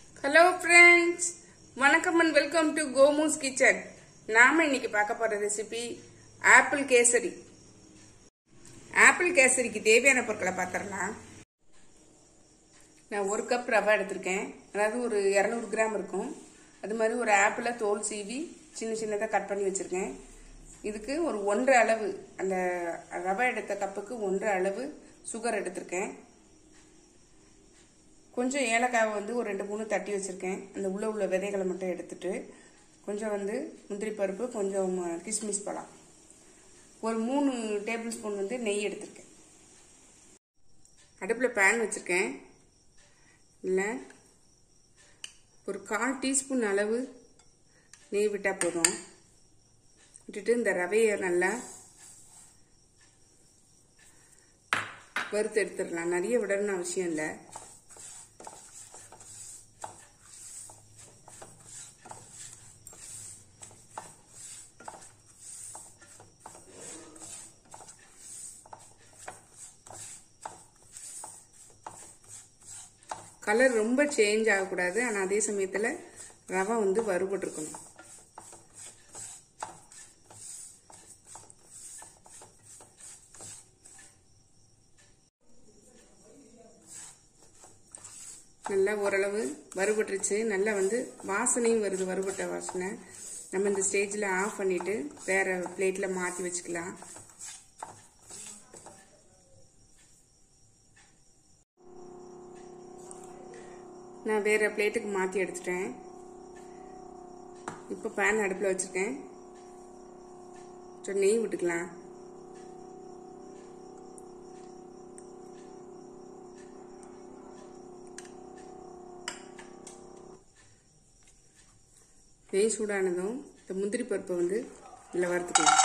hello friends வணக்கம் and welcome to Komu's kitchen நாம இன்னைக்கு பார்க்க போற ரெசிபி ஆப்பிள் கேசரி ஆப்பிள் கேசரிக்கு தேவையான பொருட்களை பார்த்துடலாம் நான் ஒரு கப் ரவை எடுத்திருக்கேன் அதாவது ஒரு இரநூறு கிராம் இருக்கும் அது மாதிரி ஒரு ஆப்பிளை தோல் சீவி சின்ன சின்னதாக கட் பண்ணி வச்சுருக்கேன் இதுக்கு ஒரு ஒன்றரை அளவு அந்த ரவை எடுத்த கப்புக்கு ஒன்றரை அளவு சுகர் எடுத்திருக்கேன் கொஞ்சம் ஏலக்காவை வந்து ஒரு ரெண்டு மூணு தட்டி வச்சுருக்கேன் அந்த உள்ள உள்ள விதைகளை மட்டும் எடுத்துட்டு கொஞ்சம் வந்து முந்திரி பருப்பு கொஞ்சம் கிஸ்மிஸ் பழம் ஒரு மூணு டேபிள் ஸ்பூன் வந்து நெய் எடுத்திருக்கேன் அடுப்பில் பேன் வச்சுருக்கேன் இல்லை ஒரு கால் டீஸ்பூன் அளவு நெய் விட்டால் போதும் விட்டுட்டு இந்த ரவையை நல்லா வறுத்து எடுத்துடலாம் நிறைய விடணும்னு அவசியம் இல்லை கலர் ரொம்ப சேஞ்ச் ஆகக்கூடாது ஆனால் அதே சமயத்தில் ரவை வந்து வறுபட்டுருக்கணும் நல்லா ஓரளவு வறுபட்டுருச்சு நல்லா வந்து வாசனையும் வருது வறுபட்ட வாசனை நம்ம இந்த ஸ்டேஜில் ஆஃப் பண்ணிவிட்டு வேறு பிளேட்டில் மாற்றி வச்சுக்கலாம் நான் வேறு பிளேட்டுக்கு மாற்றி எடுத்துட்டேன் இப்போ பேன் அடுப்பில் வச்சுருக்கேன் சரி நெய் விட்டுக்கலாம் நெய் சூடானதும் இந்த முந்திரி பருப்பை வந்து இதில் வறுத்துக்கலாம்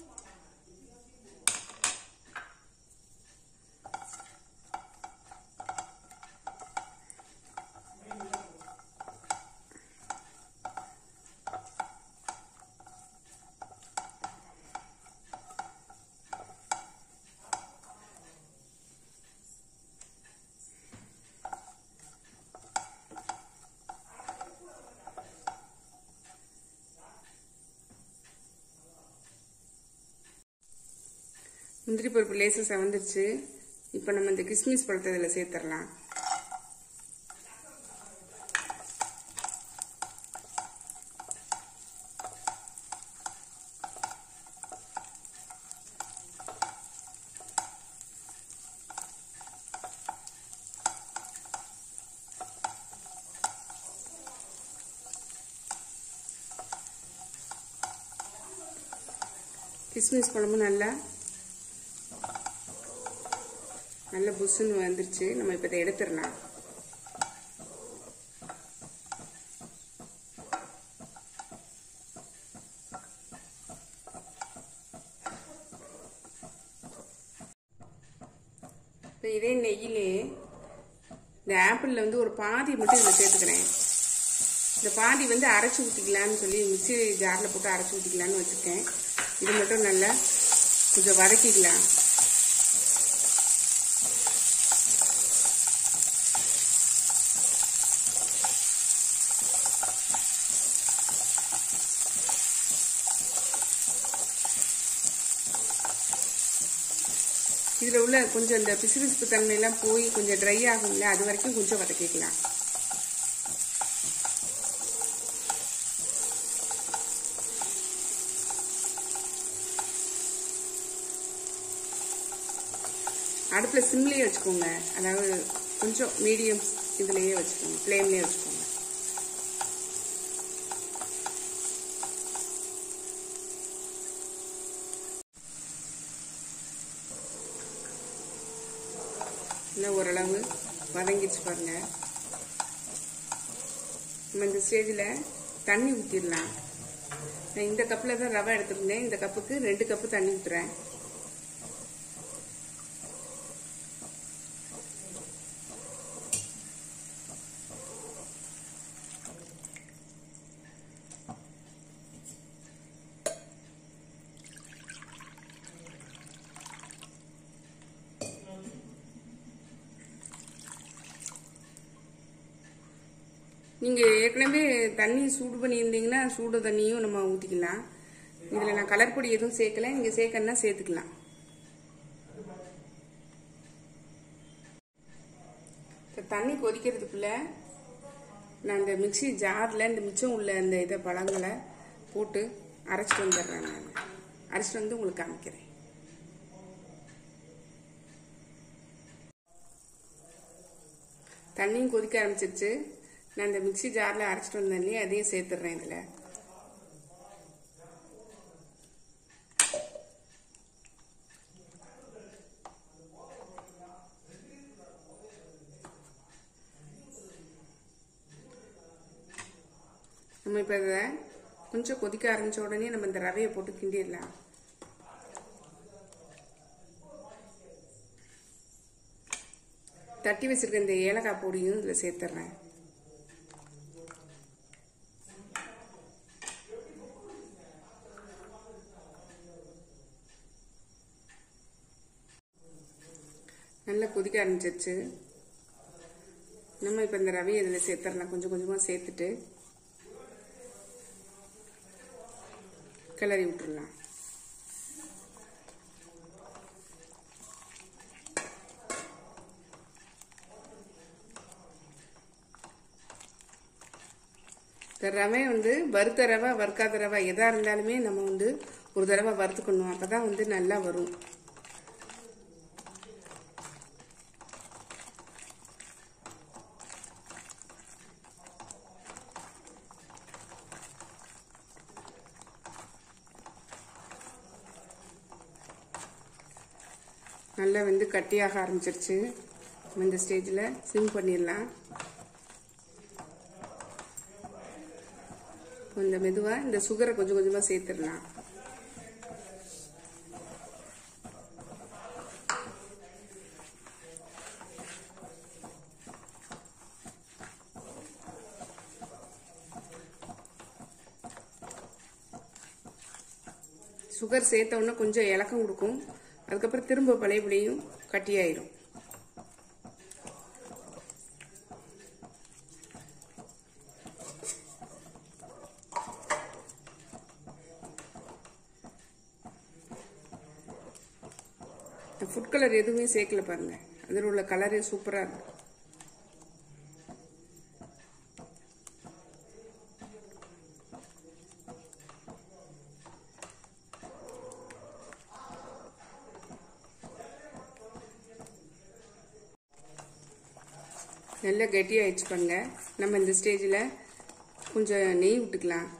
முந்திரி பருப்பு லேசாக செவந்துருச்சு இப்போ நம்ம இந்த கிஸ்மிஸ் பழத்தை இதில் சேர்த்துடலாம் கிஸ்மிஸ் பழமும் நல்லா நல்ல புஷ்ஷுன்னு வந்துருச்சு நம்ம இப்போ இதை எடுத்துடலாம் இப்போ இதே நெய்யிலே இந்த ஆப்பிளில் வந்து ஒரு பாதி மட்டும் இதில் சேர்த்துக்கிறேன் இந்த பாதி வந்து அரைச்சி ஊற்றிக்கலான்னு சொல்லி மிக்சி ஜாரில் போட்டு அரைச்சி ஊற்றிக்கலான்னு வச்சுருக்கேன் இது மட்டும் நல்லா கொஞ்சம் வதக்கிக்கலாம் இதில் உள்ள கொஞ்சம் இந்த பிசுபிசுப்பு தன்மையெல்லாம் போய் கொஞ்சம் ட்ரை ஆகும்ல அது வரைக்கும் கொஞ்சம் வதக்கிக்கலாம் அடுப்பில் சிம்லேயே வச்சுக்கோங்க அதாவது கொஞ்சம் மீடியம் இதுலேயே வச்சுக்கோங்க ஃப்ளேம்லேயே வச்சுக்கோங்க இன்னும் ஓரளவு வதங்கிச்சு பாருங்க நம்ம இந்த ஸ்டேஜில் தண்ணி ஊற்றிடலாம் நான் இந்த கப்பில் தான் ரவை எடுத்துருந்தேன் இந்த கப்புக்கு ரெண்டு கப்பு தண்ணி ஊற்றுறேன் நீங்கள் ஏற்கனவே தண்ணி சூடு பண்ணியிருந்தீங்கன்னா சூடு தண்ணியும் நம்ம ஊற்றிக்கலாம் இதில் நான் கலர் பொடி எதுவும் சேர்க்கல நீங்கள் சேர்க்கணுன்னா சேர்த்துக்கலாம் இந்த தண்ணி கொதிக்கிறதுக்குள்ள நான் இந்த மிக்ஸி ஜாரில் இந்த மிச்சம் உள்ள இந்த இதை பழங்களை போட்டு அரைச்சிட்டு வந்துடுறேன் நான் அரைச்சிட்டு வந்து உங்களுக்கு காமிக்கிறேன் தண்ணியும் கொதிக்க ஆரம்பிச்சிருச்சு நான் இந்த மிக்ஸி ஜாரில் அரைச்சிட்டு வந்தேன் இல்லையா அதையும் சேர்த்துடுறேன் இதில் நம்ம இப்போ இதை கொஞ்சம் கொதிக்க ஆரம்பிச்ச உடனே நம்ம இந்த ரவையை போட்டு கிண்டிடலாம் தட்டி வச்சிருக்க இந்த ஏலக்காய் பொடியும் இதில் சேர்த்துட்றேன் நல்லா கொதிக்க ஆரம்பிச்சிருச்சு நம்ம இப்போ இந்த ரவையை இதில் சேர்த்துடலாம் கொஞ்சம் கொஞ்சமாக சேர்த்துட்டு கிளறி விட்டுடலாம் இந்த ரவை வந்து வறுத்த ரவை வறுக்காத ரவை எதாக இருந்தாலுமே நம்ம வந்து ஒரு தடவை வறுத்துக்கணும் அப்போ தான் வந்து நல்லா வரும் நல்லா வந்து கட்டியாக ஆரம்பிச்சிருச்சு நம்ம இந்த ஸ்டேஜில் சிம் பண்ணிடலாம் கொஞ்சம் மெதுவாக இந்த சுகரை கொஞ்சம் கொஞ்சமாக சேர்த்துடலாம் சுகர் சேர்த்த உடனே கொஞ்சம் இலக்கம் கொடுக்கும் அதுக்கப்புறம் திரும்ப பழையபடியும் கட்டியாயிரும் ஃபுட் கலர் எதுவுமே சேர்க்கல பாருங்க அதில் உள்ள கலரே சூப்பராக இருக்கு நல்லா கெட்டியாகிடுச்சு பாருங்க நம்ம இந்த ஸ்டேஜில் கொஞ்சம் நெய் விட்டுக்கலாம்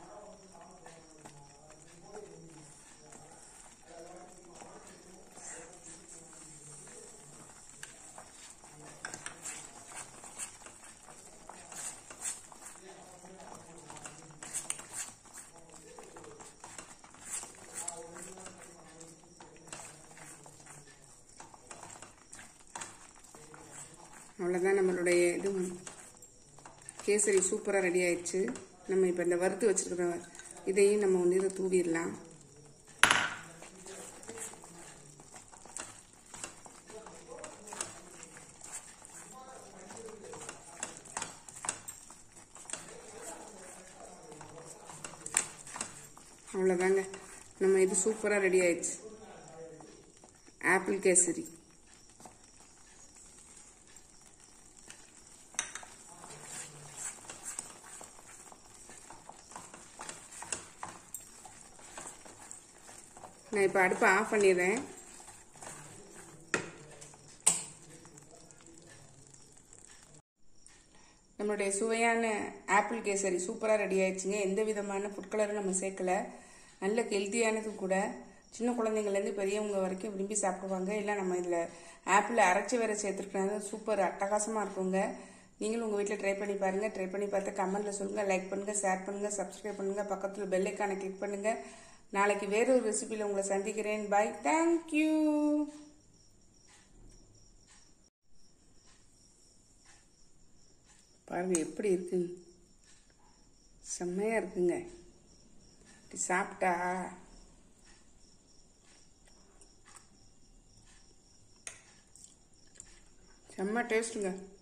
அவ்வளோதான் நம்மளுடைய இது கேசரி சூப்பராக ரெடி ஆயிடுச்சு நம்ம இப்போ இந்த வறுத்து வச்சுருக்கிற இதையும் நம்ம வந்து இதை தூவிடலாம் அவ்வளோதாங்க நம்ம இது சூப்பராக ரெடி ஆயிடுச்சு ஆப்பிள் கேசரி நான் இப்போ அடுப்பை ஆஃப் பண்ணிடுறேன் நம்மளுடைய சுவையான ஆப்பிள் கேசரி சூப்பராக ரெடி ஆயிடுச்சுங்க எந்த விதமான ஃபுட் கலரும் நம்ம சேர்க்கல நல்ல ஹெல்த்தியானதும் கூட சின்ன குழந்தைங்கள்லேருந்து பெரியவங்க வரைக்கும் விரும்பி சாப்பிடுவாங்க இல்லை நம்ம இதில் ஆப்பிள் அரைச்சி வேற சேர்த்துருக்கனால சூப்பர் அட்டகாசமாக இருக்குங்க நீங்களும் உங்கள் வீட்டில் ட்ரை பண்ணி பாருங்கள் ட்ரை பண்ணி பார்த்து கமெண்ட்டில் சொல்லுங்கள் லைக் பண்ணுங்கள் ஷேர் பண்ணுங்கள் சப்ஸ்கிரைப் பண்ணுங்கள் பக்கத்தில் பெல் ஐக்கானை கிளிக் பண்ணுங்கள் நாளைக்கு வேறொரு ரெசிபியில் உங்களை சந்திக்கிறேன் பாய் தேங்க்யூ பாருங்க எப்படி இருக்குங்க செம்மையாக இருக்குங்க இப்படி சாப்பிட்டா செம்ம டேஸ்ட்டுங்க